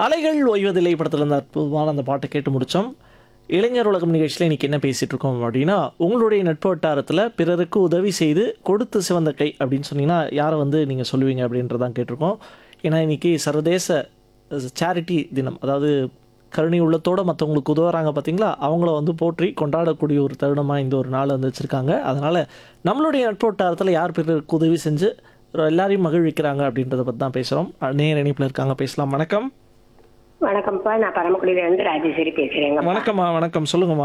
அலைகள் ஓய்வதில்லை படத்தில் இருந்த அற்புதமான அந்த பாட்டை கேட்டு முடித்தோம் இளைஞர் உலகம் நிகழ்ச்சியில் இன்றைக்கி என்ன பேசிகிட்டு இருக்கோம் அப்படின்னா உங்களுடைய நட்பு வட்டாரத்தில் பிறருக்கு உதவி செய்து கொடுத்து சிவந்த கை அப்படின்னு சொன்னீங்கன்னா யாரை வந்து நீங்கள் சொல்லுவீங்க அப்படின்றதான் கேட்டிருக்கோம் ஏன்னா இன்றைக்கி சர்வதேச சேரிட்டி தினம் அதாவது கருணை உள்ளத்தோடு மற்றவங்களுக்கு உதவுறாங்க பார்த்தீங்களா அவங்கள வந்து போற்றி கொண்டாடக்கூடிய ஒரு தருணமாக இந்த ஒரு நாள் வந்து வச்சுருக்காங்க அதனால் நம்மளுடைய நட்பு வட்டாரத்தில் யார் பிறருக்கு உதவி செஞ்சு எல்லாரையும் மகிழ்விக்கிறாங்க அப்படின்றத பற்றி தான் பேசுகிறோம் நேர் இணைப்பில் இருக்காங்க பேசலாம் வணக்கம் வணக்கம்ப்பா நான் பரமக்குடியில இருந்து ராஜேஸ்வரி பேசுறேங்க வணக்கம்மா வணக்கம் சொல்லுங்கம்மா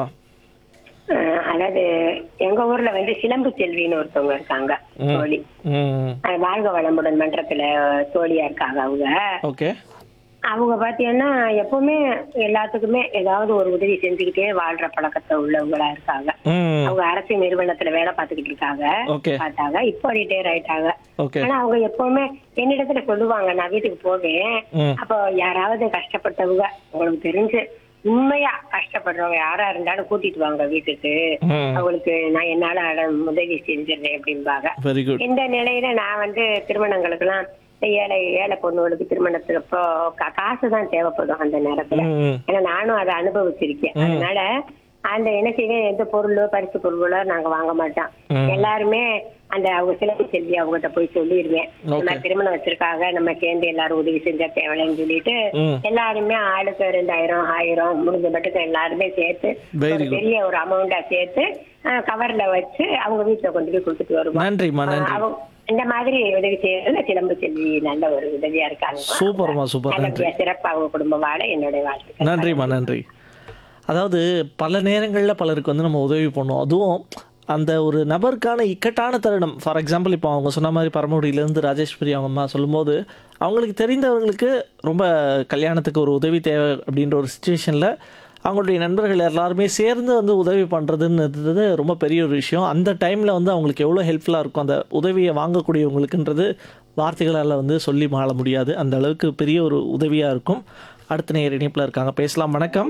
அஹ், அதாவது எங்க ஊர்ல வந்து சிலம்பு செல்வின்னு ஒருத்தவங்க இருக்காங்க தோழி ம் அஹ், வாழ்க வளமுடன் மன்றத்துல தோழியா இருக்காங்க அவங்க ஓகே அவங்க பாத்தீங்கன்னா எப்பவுமே எல்லாத்துக்குமே ஏதாவது ஒரு உதவி செஞ்சுக்கிட்டே வாழ்ற பழக்கத்தை உள்ளவங்களா இருக்காங்க ம் அவங்க அரசு நிறுவனத்துல வேலை பார்த்துக்கிட்டு இருக்காங்க ஓகே பார்த்தாங்க இப்போ ரிட்டையர் ஆயிட்டாங்க ஓகே ஆனா அவங்க எப்பவுமே என்னிடத்துல சொல்லுவாங்க நான் வீட்டுக்கு போவேன் ம் அப்போ யாராவது கஷ்டப்பட்டவங்க உங்களுக்கு தெரிஞ்சு உண்மையா கஷ்டப்படுறவங்க யாரா இருந்தாலும் கூட்டிட்டு வாங்க வீட்டுக்கு ம் அவங்களுக்கு நான் என்னால அட- உதவி செஞ்சிடுறேன் அப்படிம்பாங்க வெரி குட் இந்த நிலையில நான் வந்து திருமணங்களுக்கெல்லாம் இந்த ஏழை ஏழை பொண்ணுகளுக்கு திருமணத்துக்கு அப்போ கா- காசு தான் தேவைப்படும் அந்த நேரத்துல ம் ஏன்னா நானும் அதை அனுபவிச்சிருக்கேன் அதனால அந்த என்ன செய்வேன் எந்த பொருளோ பரிசு பொருளோ நாங்க வாங்க மாட்டோம் ம். எல்லாருமே அந்த அவங்க சிலம்பு செல்வி அவங்ககிட்ட போய் சொல்லிடுவேன் இந்த மாதிரி திருமணம் வச்சிருக்காங்க நம்ம சேர்ந்து எல்லாரும் உதவி செஞ்சா தேவைன்னு சொல்லிட்டு ம் எல்லாருமே ஆளுக்கு ரெண்டாயிரம் ஆயிரம் முடிஞ்ச மட்டும் எல்லாருமே சேர்த்து Very ஒரு good. பெரிய ஒரு அமௌண்டா சேர்த்து கவர்ல வச்சு அவங்க வீட்டுல கொண்டு போய் கொடுத்துட்டு வருவோம் நன்றிம்மா நன்றி அவங்க இந்த மாதிரி உதவி செய்யறதுல சிலம்பு செல்வி நல்ல ஒரு உதவியா இருக்காங்க சூப்பர்மா சூப்பர் நன்றி நல்லபடியா சிறப்பா அவங்க குடும்பம் வாழ என்னுடைய வாழ்க்கை நன்றிம்மா நன்றி அதாவது பல நேரங்களில் பலருக்கு வந்து நம்ம உதவி பண்ணோம் அதுவும் அந்த ஒரு நபருக்கான இக்கட்டான தருணம் ஃபார் எக்ஸாம்பிள் இப்போ அவங்க சொன்ன மாதிரி பரமக்குடியிலேருந்து ராஜேஸ்வரி அவங்க அம்மா சொல்லும்போது அவங்களுக்கு தெரிந்தவர்களுக்கு ரொம்ப கல்யாணத்துக்கு ஒரு உதவி தேவை அப்படின்ற ஒரு சுச்சுவேஷனில் அவங்களுடைய நண்பர்கள் எல்லாருமே சேர்ந்து வந்து உதவி பண்ணுறதுன்றது ரொம்ப பெரிய ஒரு விஷயம் அந்த டைமில் வந்து அவங்களுக்கு எவ்வளோ ஹெல்ப்ஃபுல்லாக இருக்கும் அந்த உதவியை வாங்கக்கூடியவங்களுக்குன்றது வார்த்தைகளால் வந்து சொல்லி மாள முடியாது அந்த அளவுக்கு பெரிய ஒரு உதவியாக இருக்கும் அடுத்த நேர் இணைப்பில் இருக்காங்க பேசலாம் வணக்கம்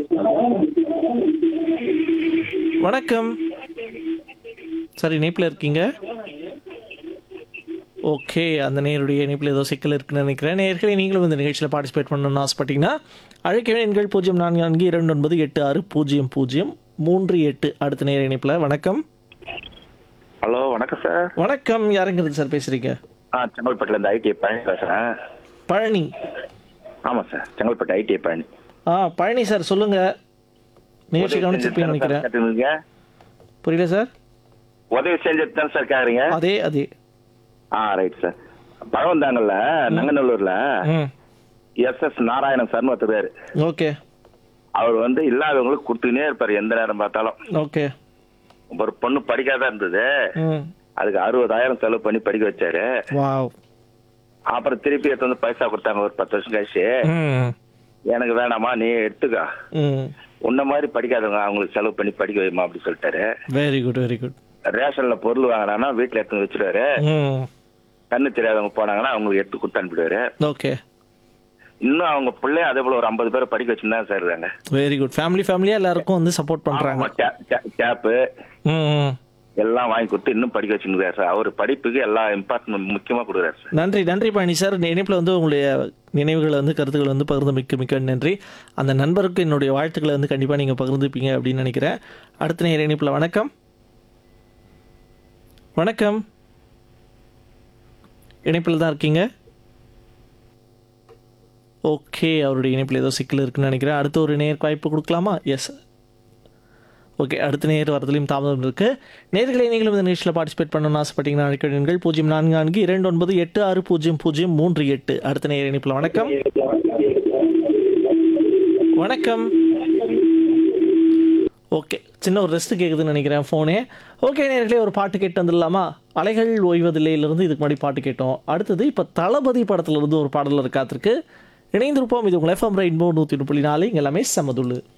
வணக்கம் சார் இணைப்பில் இருக்கீங்க ஓகே அந்த நேருடைய இணைப்பில் ஏதோ சிக்கல் இருக்குன்னு நினைக்கிறேன் நேர்களே நீங்களும் இந்த நிகழ்ச்சியில் பார்ட்டிசிபேட் பண்ணணும்னு ஆசைப்பட்டீங்கன்னா அழைக்கவே எண்கள் பூஜ்ஜியம் நான்கு நான்கு இரண்டு ஒன்பது எட்டு ஆறு பூஜ்ஜியம் பூஜ்ஜியம் மூன்று எட்டு அடுத்த நேர இணைப்பில் வணக்கம் ஹலோ வணக்கம் சார் வணக்கம் யாருங்கிறது சார் பேசுகிறீங்க ஆ செங்கல்பட்டுல இருந்து ஐடிஐ பழனி பேசுறேன் பழனி ஆமாம் சார் செங்கல்பட்டு ஐடிஐ பழனி ஆ பழனி சார் சொல்லுங்கள் நிகழ்ச்சி கவனிச்சிருப்பீங்கன்னு நினைக்கிறேன் கேட்டுருந்தீங்க புரியல சார் உதவி செஞ்சது தான் சார் கேக்குறீங்க அதே அதே ஆ ரைட் சார் பழம் தாங்கல்ல நங்கநல்லூர்ல ம் எஸ் எஸ் நாராயணன் சார்னு ஒருத்தர் பேரு ஓகே அவர் வந்து இல்லாதவங்களுக்கு கொடுத்துக்கினே இருப்பாரு எந்த நேரம் பார்த்தாலும் ஓகே ஒரு பொண்ணு படிக்காத இருந்தது ம் அதுக்கு அறுபதாயிரம் செலவு பண்ணி படிக்க வச்சாரு வாவ் அப்புறம் திருப்பி எடுத்து வந்து பைசா கொடுத்தாங்க ஒரு பத்து வருஷம் கழிச்சு ம் எனக்கு வேணாமா நீ எடுத்துக்கோ ம் உன்ன மாதிரி படிக்காதவங்க அவங்களுக்கு செலவு பண்ணி படிக்க வைமா அப்படி சொல்லிட்டாரு வெரி குட் வெரி குட் ரேஷன்ல பொருள் வாங்கினானா வீட்டுல எடுத்து வந்து வச்சிருவாரு ம் கண்ணு தெரியாதவங்க போனாங்கன்னா அவங்களுக்கு எடுத்து கொடுத்து அனுப்பிடுவாரு ஓகே இன்னும் அவங்க பிள்ளைய அதே போல ஒரு ஐம்பது பேரை படிக்க வச்சுன்னு தான் சார் இருக்காங்க வெரி குட் ஃபேமிலி ஃபேமிலியாக எல்லாருக்கும் வந்து சப்போர்ட் பண்ணுறாங்க கேப்பு ம் எல்லாம் வாங்கி கொடுத்து இன்னும் படிக்க வச்சுருக்காரு சார் அவர் படிப்புக்கு எல்லா இம்பார்ட்டன்ட் முக்கியமா கொடுக்குறாரு சார் நன்றி நன்றி பழனி சார் இந்த இணைப்பில் வந்து உங்களுடைய நினைவுகளை வந்து கருத்துக்களை வந்து பகிர்ந்து மிக்க மிக்க நன்றி அந்த நண்பருக்கு என்னுடைய வாழ்த்துக்களை வந்து கண்டிப்பாக நீங்கள் பகிர்ந்துப்பீங்க அப்படின்னு நினைக்கிறேன் அடுத்த நேர இணைப்பில் வணக்கம் வணக்கம் இணைப்பில் தான் இருக்கீங்க ஓகே அவருடைய இணைப்பில் ஏதோ சிக்கல் இருக்குன்னு நினைக்கிறேன் அடுத்த ஒரு நேருக்கு வாய்ப்பு கொடுக்கலாமா எஸ் ஓகே அடுத்த நேர் வரதுலையும் தாமதம் இருக்கு நேர்களை நீங்களும் இந்த நிகழ்ச்சியில் பார்ட்டிசிபேட் பண்ணணும்னு ஆசைப்பட்டீங்கன்னா அழைக்கிறீர்கள் பூஜ்ஜியம் நான்கு நான்கு இரண்டு ஒன்பது எட்டு ஆறு பூஜ்ஜியம் பூஜ்ஜியம் மூன்று எட்டு அடுத்த நேர் இணைப்பில் வணக்கம் வணக்கம் ஓகே சின்ன ஒரு ரெஸ்ட் கேட்குதுன்னு நினைக்கிறேன் ஃபோனே ஓகே நேர்களே ஒரு பாட்டு கேட்டு வந்துடலாமா அலைகள் ஓய்வதில்லையிலிருந்து இதுக்கு முன்னாடி பாட்டு கேட்டோம் அடுத்தது இப்போ தளபதி படத்துல இருந்து ஒரு பாடல் காத்திருக்கு இணைந்திருப்போம் இது உங்கள் எஃப்எம் ரெயின்போ நூற்றி புள்ளி நாலு இங்கே எல்லாமே சமதுள்ளு